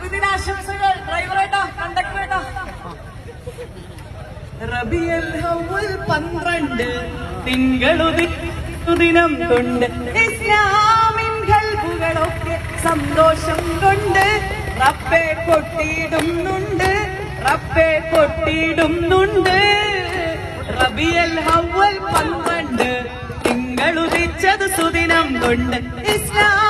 സുദിനാശംസകൾ ഡ്രൈവറേട്ടാ കണ്ടക്ടറേട്ടാ റബിയൽ ഹവൽ പന്ത്രണ്ട് തിങ്കളുതി ദിനം കൊണ്ട് ഇസ്ലാമിൻ കൽബുകളൊക്കെ സന്തോഷം കൊണ്ട് റബ്ബെ കൊട്ടിയിടുന്നുണ്ട് റബ്ബെ കൊട്ടിയിടുന്നുണ്ട് റബിയൽ ഹവൽ പന്ത്രണ്ട് തിങ്കളുദിച്ചത് സുദിനം കൊണ്ട് ഇസ്ലാം